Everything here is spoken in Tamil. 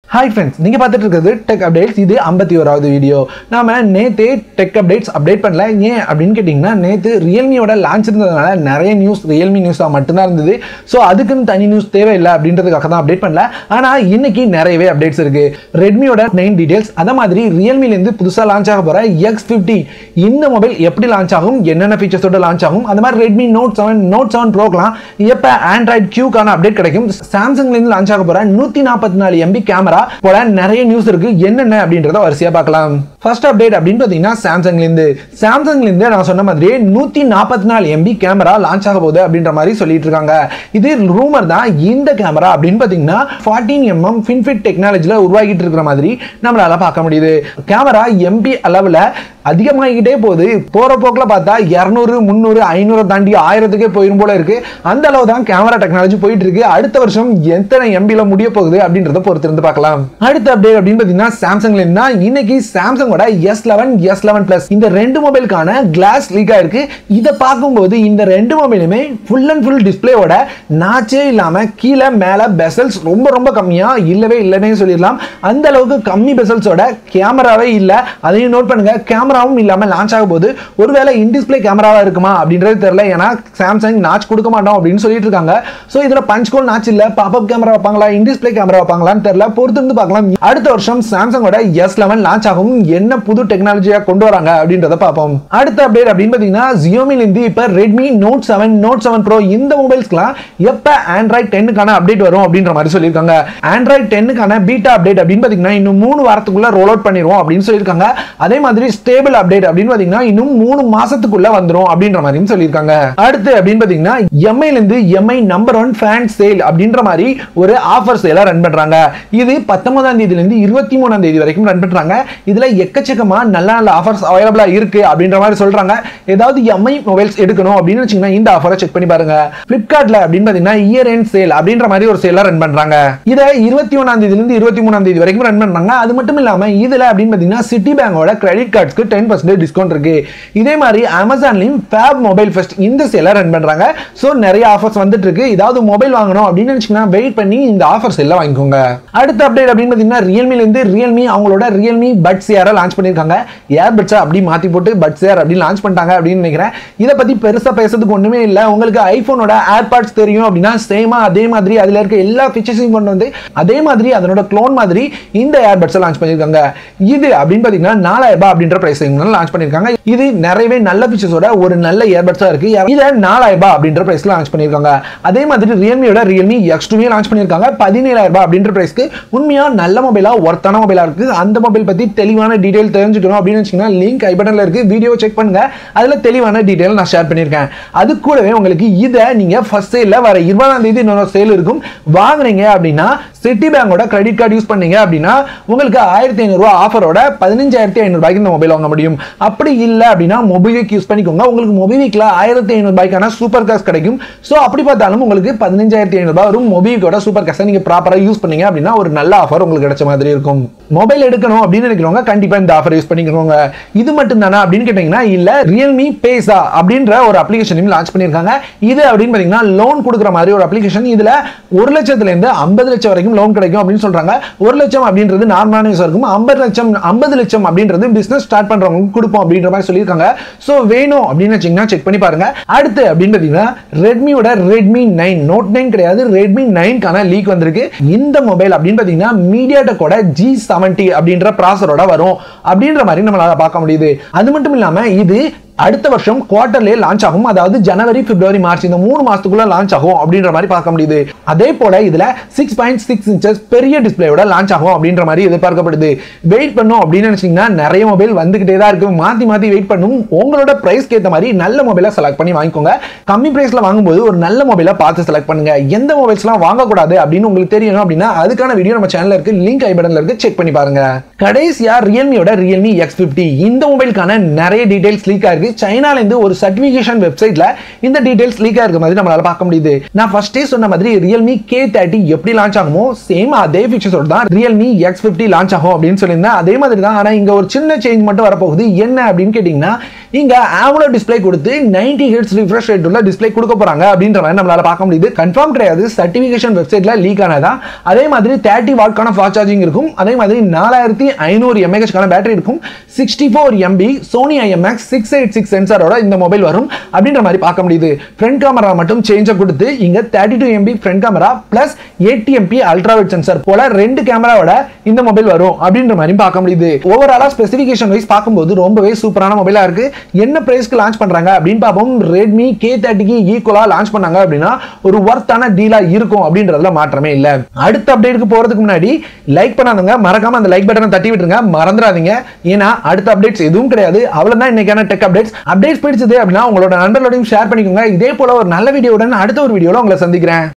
ஹாய் ஃப்ரெண்ட்ஸ் நீங்கள் பார்த்துட்டு இருக்கிறது டெக் அப்டேட்ஸ் இது ஐம்பத்தி ஓராவது வீடியோ நாம நேத்தே டெக் அப்டேட்ஸ் அப்டேட் பண்ணல ஏன் அப்படின்னு கேட்டிங்கன்னா நேற்று ரியல்மியோட லான்ச் இருந்ததுனால நிறைய நியூஸ் ரியல்மி நியூஸாக மட்டும்தான் இருந்தது ஸோ அதுக்குன்னு தனி நியூஸ் தேவையில்லை அப்படின்றதுக்காக தான் அப்டேட் பண்ணல ஆனால் இன்னைக்கு நிறையவே அப்டேட்ஸ் இருக்கு ரெட்மியோட மெயின் டீடைல்ஸ் அதே மாதிரி ரியல்மிலேருந்து புதுசாக லான்ச் ஆக போகிற எக்ஸ் ஃபிஃப்டி இந்த மொபைல் எப்படி லான்ச் ஆகும் என்னென்ன ஃபீச்சர்ஸோட லான்ச் ஆகும் அந்த மாதிரி Redmi Note seven Note seven ப்ரோக்கெலாம் எப்போ ஆண்ட்ராய்ட் கியூக்கான அப்டேட் கிடைக்கும் சாம்சங்லேருந்து லான்ச் ஆக போகிற நூற்றி நாற்பத்தி நாலு எம்பி கேமரா போல நிறைய நியூஸ் இருக்கு என்னென்ன அப்படின்றத வரிசையா பார்க்கலாம் ஃபர்ஸ்ட் அப்டேட் அப்படின்னு பார்த்தீங்கன்னா சாம்சங்ல இருந்து சாம்சங்ல இருந்து நான் சொன்ன மாதிரி நூத்தி நாற்பத்தி நாலு எம்பி கேமரா லான்ச் ஆக போகுது அப்படின்ற மாதிரி சொல்லிட்டு இருக்காங்க இது ரூமர் தான் இந்த கேமரா அப்படின்னு பார்த்தீங்கன்னா ஃபார்ட்டீன் எம்எம் ஃபின்ஃபிட் டெக்னாலஜியில் உருவாகிட்டு இருக்கிற மாதிரி நம்மளால பார்க்க முடியுது கேமரா எம்பி அளவில் அதிகமாகிக்கிட்டே போகுது போற போக்கில் பார்த்தா இரநூறு முந்நூறு ஐநூறு தாண்டி ஆயிரத்துக்கே போயிரும் போல இருக்கு அந்த அளவு தான் கேமரா டெக்னாலஜி போயிட்டு இருக்கு அடுத்த வருஷம் எத்தனை எம்பியில் முடிய போகுது அப்படின்றத பொறுத்திருந்து பார்க்கலாம் அடுத்த அப்டேட் அப்படின்னு பார்த்தீங்கன்னா சாம்சங்ல இருந்தா இன்னைக்கு சாம்சங்கோட S eleven S eleven plus இந்த ரெண்டு மொபைலுக்கான கிளாஸ் லீக் ஆயிருக்கு இதை பார்க்கும்போது இந்த ரெண்டு மொபைலுமே ஃபுல் அண்ட் ஃபுல் டிஸ்பிளேவோட நாச்சே இல்லாம கீழே மேல பெசல்ஸ் ரொம்ப ரொம்ப கம்மியா இல்லவே இல்லைன்னே சொல்லிடலாம் அந்த அளவுக்கு கம்மி பெசல்ஸோட கேமராவே இல்ல அதையும் நோட் பண்ணுங்க கேமராவும் இல்லாம லான்ச் ஆக போது ஒருவேளை இன் டிஸ்பிளே கேமராவா இருக்குமா அப்படின்றது தெரியல ஏன்னா சாம்சங் நாச் கொடுக்க மாட்டோம் அப்படின்னு சொல்லிட்டு இருக்காங்க ஸோ இதுல பஞ்ச் கோல் நாச் இல்ல பாப்அப் கேமரா வைப்பாங்களா இன் டிஸ்பிளே கேமரா வைப்பாங்களான்னு தெரியல பொறுத்து இருந்து பார்க்கலாம் அடுத்த வருஷம் சாம்சங்கோட எஸ் லெவன் லான்ச் ஆகும் என்ன புது டெக்னாலஜியா கொண்டு வராங்க அப்படின்றத பார்ப்போம் அடுத்த அப்டேட் அப்படின்னு பார்த்தீங்கன்னா ஜியோமில இருந்து இப்ப Redmi Note seven Note seven Pro இந்த மொபைல்ஸ்க்குலாம் எப்ப ஆண்ட்ராய்ட் டென்னுக்கான அப்டேட் வரும் அப்படின்ற மாதிரி சொல்லியிருக்காங்க ஆண்ட்ராய்ட் டென்னுக்கான பீட்டா அப்டேட் அப்படின்னு பார்த்தீங்கன்னா இன்னும் மூணு வாரத்துக்குள்ள ரோல் அவுட் பண்ணிடுவோம் அப்படின்னு சொல்லியிருக்காங்க அதே மாதிரி ஸ்டேபிள் அப்டேட் அப்படின்னு பார்த்தீங்கன்னா இன்னும் மூணு மாசத்துக்குள்ள வந்துடும் அப்படின்ற மாதிரியும் சொல்லியிருக்காங்க அடுத்து அப்படின்னு பார்த்தீங்கன்னா எம்ஐல இருந்து Mi number one fan sale அப்படின்ற மாதிரி ஒரு ஆஃபர் சேலா ரன் பண்றாங்க இது பத்தொன்பதாம் தேதியில இருந்து இருபத்தி மூணாம் தேதி வரைக்கும் ரன் பண்றாங்க இதுல எக்கச்சக்கமா நல்ல நல்ல ஆஃபர்ஸ் அவைலபிளா இருக்கு அப்படின்ற மாதிரி சொல்றாங்க ஏதாவது எம்ஐ மொபைல்ஸ் எடுக்கணும் அப்படின்னு வச்சீங்கன்னா இந்த ஆஃபரை செக் பண்ணி பாருங்க பிளிப்கார்ட்ல அப்படின்னு பாத்தீங்கன்னா இயர் எண்ட் சேல் அப்படின்ற மாதிரி ஒரு சேலா ரன் பண்றாங்க இதை இருபத்தி ஒன்னாம் தேதியில இருந்து இருபத்தி மூணாம் தேதி வரைக்கும் ரன் பண்றாங்க அது மட்டும் இல்லாம இதுல அப்படின்னு பாத்தீங்கன்னா சிட்டி பேங்கோட கிரெடிட் கார்ட்ஸ்க்கு டென் பர்சன்டேஜ் டிஸ்கவுண்ட் இருக்கு இதே மாதிரி அமேசான்லயும் ஃபேப் மொபைல் ஃபெஸ்ட் இந்த சேலை ரன் பண்றாங்க ஸோ நிறைய ஆஃபர்ஸ் வந்துட்டு இருக்கு ஏதாவது மொபைல் வாங்கணும் அப்படின்னு நினைச்சீங்கன்னா வெயிட் பண்ணி இந்த ஆஃபர்ஸ் எல்லாம் வாங்கிக்கோங்க அடுத்த அப்டேட் அப்படின்னு பார்த்தீங்கன்னா ரியல்மில இருந்து ரியல்மி அவங்களோட ரியல்மி பட்ஸ் ஏரை லான்ச் பண்ணியிருக்காங்க ஏர் பட்ஸை அப்படி மாத்தி போட்டு பட்ஸ் ஏர் அப்படி லான்ச் பண்ணிட்டாங்க அப்படின்னு நினைக்கிறேன் இதை பத்தி பெருசா பேசுறதுக்கு ஒண்ணுமே இல்லை உங்களுக்கு ஐபோனோட ஏர்பாட்ஸ் தெரியும் அப்படின்னா சேமா அதே மாதிரி அதுல இருக்க எல்லா ஃபீச்சர்ஸையும் கொண்டு வந்து அதே மாதிரி அதனோட க்ளோன் மாதிரி இந்த ஏர்பட்ஸை லான்ச் பண்ணியிருக்காங்க இது அப்படின்னு பார்த்தீங்கன்னா நாலாயிரம் ரூபாய் அப்படின்ற பிரைசிங் லான்ச் பண்ணியிருக்காங்க இது நிறையவே நல்ல ஃபீச்சர்ஸோட ஒரு நல்ல இயர்பட்ஸா இருக்கு இதை நாலாயிரம் ரூபாய் அப்படின்ற பிரைஸ்ல லான்ச் பண்ணியிருக்காங்க அதே மாதிரி ரியல்மியோட ரியல்மி எக்ஸ் டூவே லான்ச் பண்ணியிருக்காங்க பதினேழாயிரம் ரூபாய் அப்படின்ற பிரைஸ்க்கு உண்மையா நல்ல மொபைலா ஒர்த்தான மொபைலா இருக்கு அந்த மொபைல் பத்தி தெளிவான டீடைல் தெரிஞ்சுக்கணும் அப்படின்னு வச்சீங்கன்னா லிங்க் ஐ பட்டன்ல இருக்கு வீடியோ செக் பண்ணுங்க அதுல தெளிவான டீடைல் நான் ஷேர் பண்ணியிருக்கேன் அது கூடவே உங்களுக்கு இதை நீங்க ஃபர்ஸ்ட் சேல்ல வர இருபதாம் தேதி இன்னொரு சேல் இருக்கும் வாங்குனீங்க அப்படின்னா சிட்டி பேங்கோட கிரெடிட் கார்டு யூஸ் பண்ணீங்க அப்படின்னா உங்களுக்கு ஆயிரத்தி ஐநூறுரூவா ஆஃபரோட பதினஞ்சாயிரத்தி ஐநூறுபாய்க்கு இந்த மொபைல் வாங்க முடியும் அப்படி இல்லை அப்படின்னா மொபிவிக் யூஸ் பண்ணிக்கோங்க உங்களுக்கு மொபிவிக்ல ஆயிரத்தி ஐநூறுபாய்க்கான சூப்பர் கேஷ் கிடைக்கும் ஸோ அப்படி பார்த்தாலும் உங்களுக்கு பதினஞ்சாயிரத்தி ஐநூறுபா வரும் மொபிவிக்கோட சூப்பர் கேஷை நீங்கள் ப்ராப்பராக யூஸ் பண்ணீங்க அப்படின்னா ஒரு நல்ல ஆஃபர் உங்களுக்கு கிடைச்ச மாதிரி இருக்கும் மொபைல் எடுக்கணும் அப்படின்னு நினைக்கிறவங்க கண்டிப்பாக இந்த ஆஃபர் யூஸ் பண்ணிக்கோங்க இது மட்டும் தானே அப்படின்னு கேட்டிங்கன்னா இல்லை ரியல்மி பேசா அப்படின்ற ஒரு அப்ளிகேஷனையும் லான்ச் பண்ணியிருக்காங்க இது அப்படின்னு பார்த்தீங்கன்னா லோன் கொடுக்குற மாதிரி ஒரு அப்ளிகேஷன் இதில் ஒரு லட்சத்துலேருந்து ஐம்பது லட்சம் வரைக்கும் லோன் கிடைக்கும் அப்படின்னு சொல்றாங்க ஒரு லட்சம் அப்படின்றது நார்மலான யூஸ் இருக்கும் ஐம்பது லட்சம் ஐம்பது லட்சம் அப்படின்றது பிசினஸ் ஸ்டார்ட் பண்றவங்களுக்கு கொடுப்போம் அப்படின்ற மாதிரி சொல்லியிருக்காங்க ஸோ வேணும் அப்படின்னு வச்சீங்கன்னா செக் பண்ணி பாருங்க அடுத்து அப்படின்னு பார்த்தீங்கன்னா ரெட்மியோட ரெட்மி நைன் நோட் நைன் கிடையாது ரெட்மி நைன்கான லீக் வந்திருக்கு இந்த மொபைல் அப்படின்னு பார்த்தீங்கன்னா மீடியா டெக்கோட ஜி செவன்டி அப்படின்ற ப்ராசரோட வரும் அப்படின்ற மாதிரி நம்மளால பார்க்க முடியுது அது மட்டும் இல்லாம இது அடுத்த வருஷம் குவார்டர்லேயே லான்ச் ஆகும் அதாவது ஜனவரி பிப்ரவரி மார்ச் இந்த மூணு மாசத்துக்குள்ள லான்ச் ஆகும் அப்படின்ற மாதிரி பார்க்க முடியுது அதே போல இதுல சிக்ஸ் பாயிண்ட் சிக்ஸ் இன்ச்சஸ் பெரிய டிஸ்பிளேயோட லான்ச் ஆகும் அப்படின்ற மாதிரி எதிர்பார்க்கப்படுது வெயிட் பண்ணும் அப்படின்னு நினைச்சீங்கன்னா நிறைய மொபைல் வந்துகிட்டே தான் இருக்கு மாத்தி மாத்தி வெயிட் பண்ணும் உங்களோட பிரைஸ்க்கு ஏற்ற மாதிரி நல்ல மொபைலை செலக்ட் பண்ணி வாங்கிக்கோங்க கம்மி பிரைஸ்ல வாங்கும்போது ஒரு நல்ல மொபைலை பார்த்து செலக்ட் பண்ணுங்க எந்த மொபைல்ஸ்லாம் வாங்கக்கூடாது அப்படின்னு உங்களுக்கு தெரியணும் அப்படின்னா அதுக்கான வீடியோ நம்ம சேனல்ல இருக்கு லிங்க் ஐ பட்டன்ல இருக்கு செக் பண்ணி பாருங்க கடைசியா ரியல்மியோட ரியல்மி எக்ஸ் பிப்டி இந்த மொபைலுக்கான நிறைய டீடைல்ஸ் லீக் ஆயிருக்கு சைனால இருந்து ஒரு சர்டிபிகேஷன் வெப்சைட்ல இந்த டீடைல்ஸ் லீக் ஆயிருக்க மாதிரி நம்மளால பார்க்க முடியுது நான் ஃபர்ஸ்டே சொன்ன மாதிரி ரியல்மி கே தேர்ட்டி எப்படி லான்ச் ஆகுமோ சேம் அதே ஃபீச்சர்ஸோட தான் ரியல்மி எக்ஸ் ஃபிஃப்டி லான்ச் ஆகும் அப்படின்னு சொல்லியிருந்தேன் அதே மாதிரி தான் ஆனா இங்க ஒரு சின்ன சேஞ்ச் மட்டும் வரப்போகுது என்ன அப்படின்னு கேட்டீங்கன்னா இங்க ஆமுலோ டிஸ்ப்ளே கொடுத்து 90 ஹெர்ட்ஸ் ரிஃப்ரெஷ் ரேட் உள்ள டிஸ்ப்ளே கொடுக்க போறாங்க அப்படின்ற மாதிரி நம்மளால பார்க்க முடியுது கன்ஃபார்ம் கிடையாது சர்டிபிகேஷன் வெப்சைட்ல லீக் ஆனதா அதே மாதிரி தேர்ட்டி வாட்கான ஃபாஸ்ட் சார்ஜிங் இருக்கும் அதே மாதிரி நாலாயிரத்தி ஐநூறு எம்ஏஹெச்க்கான பேட்டரி இருக்கும் sixty four MP Sony IMX six eight six சென்சாரோட இந்த மொபைல் வரும் அப்படின்ற மாதிரி பார்க்க முடியுது ஃப்ரண்ட் கேமரா மட்டும் சேஞ்சை கொடுத்து இங்க thirty two MP front camera plus eighty MP ultrawide sensor போல ரெண்டு கேமராவோட இந்த மொபைல் வரும் அப்படின்ற மாதிரி பார்க்க முடியுது ஓவராலா ஸ்பெசிஃபிகேஷன் வைஸ் பார்க்கும்போது ரொம்பவே சூப்பரான மொபைலா இருக்கு என்ன பிரைஸ்க்கு லான்ச் பண்றாங்க அப்படின்னு பார்ப்போம் ரெட்மி கே தேர்ட்டிக்கு ஈக்குவலா லான்ச் பண்ணாங்க அப்படின்னா ஒரு ஒர்த்தான டீலா இருக்கும் அப்படின்றதுல மாற்றமே இல்ல அடுத்த அப்டேட்டுக்கு போறதுக்கு முன்னாடி லைக் பண்ணாதுங்க மறக்காம அந்த லைக் பட்டனை தட்டி விட்டுருங்க மறந்துடாதீங்க ஏன்னா அடுத்த அப்டேட்ஸ் எதுவும் கிடையாது அவ்வளவுதான் இன்னைக்கான டெக் அப்டேட்ஸ் அப்டேட்ஸ் பிடிச்சது அப்படின்னா உங்களோட நண்பர்களோடையும் ஷேர் பண்ணிக்கோங்க இதே போல ஒரு நல்ல வீடியோவுடன் அடுத்த ஒரு வீடியோல உங்களை சந்திக்கிறேன்